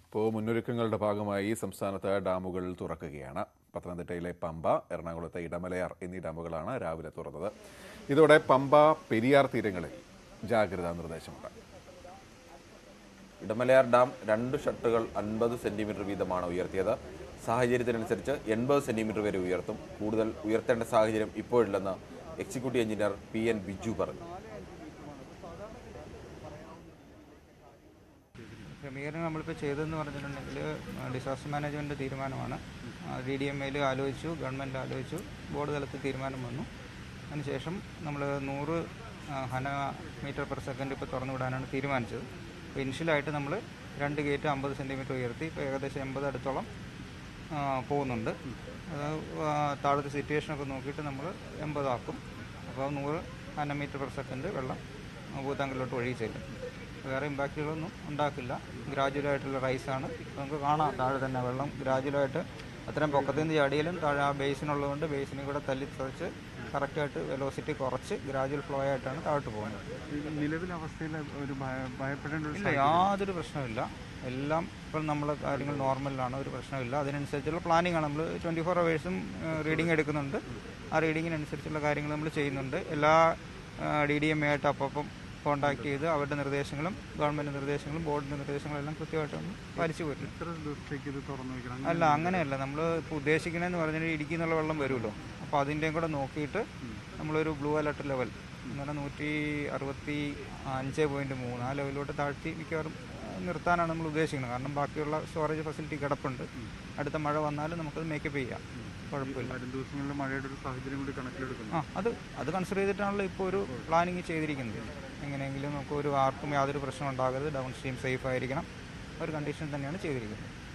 ഇപ്പോൾ മുന്നൊരുക്കങ്ങളുടെ ഭാഗമായി സംസ്ഥാനത്ത് ഡാമുകൾ തുറക്കുകയാണ് പത്തനംതിട്ടയിലെ പമ്പ എറണാകുളത്തെ ഇടമലയാർ എന്നീ ഡാമുകളാണ് രാവിലെ തുറന്നത് ഇതോടെ പമ്പ പെരിയാർ തീരങ്ങളിൽ ജാഗ്രതാ നിർദ്ദേശമുണ്ട് ഇടമലയാർ ഡാം രണ്ട് ഷട്ടറുകൾ അൻപത് സെന്റിമീറ്റർ വീതമാണ് ഉയർത്തിയത് സാഹചര്യത്തിനനുസരിച്ച് എൺപത് സെന്റിമീറ്റർ വരെ ഉയർത്തും കൂടുതൽ ഉയർത്തേണ്ട സാഹചര്യം ഇപ്പോഴില്ലെന്ന് executive engineer P N Biju പറഞ്ഞു ക്രമീകരണം നമ്മളിപ്പോൾ ചെയ്തതെന്ന് പറഞ്ഞിട്ടുണ്ടെങ്കിൽ ഡിസാസ്റ്റർ മാനേജ്മെൻറ്റ് തീരുമാനമാണ് ഡി ഡി എം എയിൽ ആലോചിച്ചു ഗവൺമെൻറ് ആലോചിച്ചു ബോർഡ് തലത്തിൽ തീരുമാനം വന്നു അതിനുശേഷം നമ്മൾ നൂറ് ആ, ഹന മീറ്റർ പെർ സെക്കൻഡ് ഇപ്പോൾ തുറന്നു വിടാനാണ് തീരുമാനിച്ചത് അപ്പോൾ ഇനിഷ്യലായിട്ട് നമ്മൾ രണ്ട് ഗേറ്റ് അമ്പത് സെൻറ്റിമീറ്റർ ഉയർത്തി ഇപ്പോൾ ഏകദേശം എൺപത് അടുത്തോളം ആ, പോകുന്നുണ്ട് അത് ആ, താഴത്തെ സിറ്റുവേഷനൊക്കെ നോക്കിയിട്ട് നമ്മൾ എൺപതാക്കും അപ്പോൾ നൂറ് ഹന മീറ്റർ പെർ സെക്കൻഡ് വെള്ളം ഭൂതാങ്കിലോട്ട് ഒഴുകി ചെല്ലും വേറെ ഇമ്പാക്റ്റുകളൊന്നും ഉണ്ടാക്കില്ല ഗ്രാജുവലായിട്ടുള്ള റൈസാണ് നമുക്ക് കാണാം താഴെ തന്നെ വെള്ളം ഗ്രാജുവലായിട്ട് അത്രയും പൊക്കത്തിൽ നിന്ന് ചാടിയാലും താഴെ ആ ബേസിനുള്ളതുകൊണ്ട് ബേസിനെ കൂടെ തല്ലി തുറച്ച് കറക്റ്റായിട്ട് വെലോസിറ്റി കുറച്ച് ഗ്രാജുവൽ ഫ്ലോ ആയിട്ടാണ് താഴോട്ട് പോകുന്നത് നിലവിലെ അവസ്ഥയിൽ ഒരു ഭയ- ഭയപ്പെടേണ്ട ഒരു ഇല്ല യാതൊരു പ്രശ്നമില്ല എല്ലാം ഇപ്പോൾ നമ്മളെ കാര്യങ്ങൾ നോർമലാണ് ഒരു പ്രശ്നമില്ല അതിനനുസരിച്ചുള്ള പ്ലാനിങ് ആണ് നമ്മൾ ട്വൻറ്റി ഫോർ അവേഴ്സും റീഡിംഗ് എടുക്കുന്നുണ്ട് ആ റീഡിങ്ങിനനുസരിച്ചുള്ള കാര്യങ്ങൾ നമ്മൾ ചെയ്യുന്നുണ്ട് എല്ലാ ഡി ഡി എം എ ആയിട്ട് അപ്പം കോൺടാക്ട് ചെയ്ത് അവരുടെ നിർദ്ദേശങ്ങളും ഗവൺമെൻറ് നിർദ്ദേശങ്ങളും ബോർഡിൻ്റെ നിർദ്ദേശങ്ങളും എല്ലാം കൃത്യമായിട്ട് നമ്മൾ പാലിച്ചു പോരുന്നു എത്ര ദിവസത്തേക്ക് ഇത് തുറന്നു വയ്ക്കണം അല്ല അങ്ങനെയല്ല നമ്മൾ ഇപ്പോൾ ഉദ്ദേശിക്കണമെന്ന് പറഞ്ഞാൽ ഇടുക്കി എന്നുള്ള വെള്ളം വരുമല്ലോ അപ്പോൾ അതിൻ്റെയും കൂടെ നോക്കിയിട്ട് നമ്മളൊരു ബ്ലൂ അലർട്ട് ലെവൽ എന്ന് പറഞ്ഞാൽ നൂറ്റി അറുപത്തി അഞ്ച് പോയിൻറ്റ് മൂന്ന് ആ ലെവലിലോട്ട് താഴ്ത്തി മിക്കവാറും ആ, നിർത്താനാണ് നമ്മൾ ഉദ്ദേശിക്കുന്നത് കാരണം ബാക്കിയുള്ള സ്റ്റോറേജ് ഫെസിലിറ്റി കിടപ്പുണ്ട് അടുത്ത മഴ വന്നാലും നമുക്കത് മേക്കപ്പ് ചെയ്യാം കുഴപ്പമില്ല വരും ദിവസങ്ങളിൽ മഴയുടെ ഒരു സാഹചര്യം കൂടി കണക്കിലെടുക്കുന്നു ആ അത് അത് കൺസിഡർ ചെയ്തിട്ടാണല്ലോ ഇപ്പോൾ ഒരു പ്ലാനിങ് ചെയ്തിരിക്കുന്നത് എങ്ങനെയെങ്കിലും നമുക്ക് ഒരു ആർക്കും യാതൊരു പ്രശ്നം ഉണ്ടാകരുത് ഡൗൺ സ്ട്രീം സേഫ് ആയിരിക്കണം ഒരു കണ്ടീഷൻ തന്നെയാണ് ചെയ്തിരിക്കുന്നത്